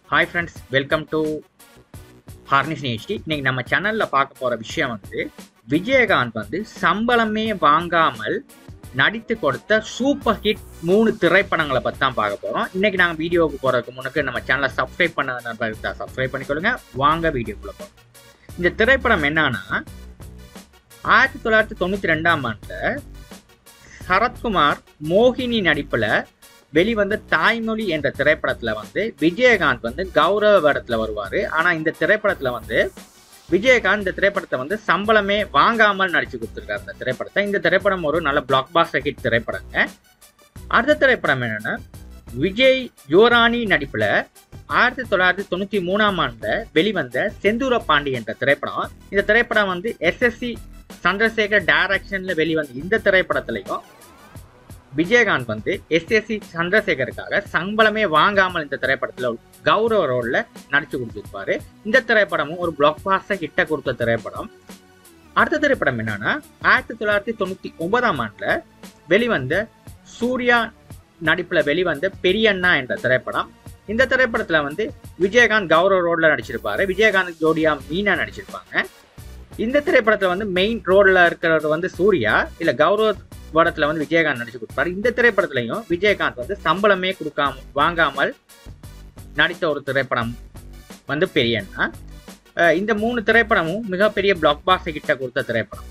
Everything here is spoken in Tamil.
hi friends welcome to Harnish HD இன்னைக்கு நம்ம சேனலில் பார்க்க போகிற விஷயம் வந்து விஜயகாந்த் வந்து சம்பளமே வாங்காமல் நடித்து கொடுத்த சூப்பர் ஹிட் மூணு திரைப்படங்களை பற்றி தான் பார்க்க போகிறோம் இன்னைக்கு நாங்கள் வீடியோவுக்கு போகிறதுக்கு முன்னுக்கு நம்ம சேனலை சப்ஸ்கிரைப் பண்ண நண்பர்கள் தான் சப்ஸ்கிரைப் பண்ணிக்கொள்ளுங்க வாங்க வீடியோக்குள்ளே போகிறோம் இந்த திரைப்படம் என்னன்னா ஆயிரத்தி தொள்ளாயிரத்தி தொண்ணூற்றி ரெண்டாம் ஆண்டில் சரத்குமார் மோகினி நடிப்பில் வெளிவந்த தாய்மொழி என்ற திரைப்படத்துல வந்து விஜயகாந்த் வந்து கௌரவ வேடத்துல வருவாரு ஆனா இந்த திரைப்படத்துல வந்து விஜயகாந்த் இந்த திரைப்படத்தை வந்து சம்பளமே வாங்காமல் நடிச்சு கொடுத்துருக்காரு இந்த திரைப்படத்தை இந்த திரைப்படம் ஒரு நல்ல பிளாக் பாஸ்டர் ஹிட் திரைப்படங்க அடுத்த திரைப்படம் என்னன்னா விஜய் யுவராணி நடிப்புல ஆயிரத்தி தொள்ளாயிரத்தி தொண்ணூத்தி மூணாம் ஆண்டுல வெளிவந்த செந்தூர பாண்டி என்ற திரைப்படம் இந்த திரைப்படம் வந்து எஸ்எஸ்சி சந்திரசேகர் டைரக்ஷன்ல வெளிவந்த இந்த திரைப்படத்திலையும் விஜயகாந்த் வந்து எஸ்எஸ்சி சந்திரசேகருக்காக சம்பளமே வாங்காமல் இந்த திரைப்படத்தில் கௌரவ ரோல்ல நடிச்சு கொடுத்துருப்பாரு இந்த திரைப்படமும் ஒரு பிளாக் பாஸ்டர் ஹிட்ட கொடுத்த திரைப்படம் அடுத்த திரைப்படம் என்னன்னா ஆயிரத்தி தொள்ளாயிரத்தி தொண்ணூத்தி ஒன்பதாம் ஆண்டுல வெளிவந்த சூர்யா நடிப்புல வெளிவந்த பெரியண்ணா என்ற திரைப்படம் இந்த திரைப்படத்துல வந்து விஜயகாந்த் கௌரவ ரோட்ல நடிச்சிருப்பாரு விஜயகாந்த் ஜோடியா மீனா நடிச்சிருப்பாங்க இந்த திரைப்படத்துல வந்து மெயின் ரோல்ல இருக்கிறது வந்து சூர்யா இல்ல கௌரவ படத்துல வந்து விஜயகாந்த் நடிச்சு கொடுப்பாரு இந்த திரைப்படத்துலையும் விஜயகாந்த் வந்து சம்பளமே கொடுக்காம வாங்காமல் நடித்த ஒரு திரைப்படம் வந்து பெரியண்ணா அஹ் இந்த மூணு திரைப்படமும் மிகப்பெரிய பிளாக் பாஸ்டர் கிட்ட கொடுத்த திரைப்படம்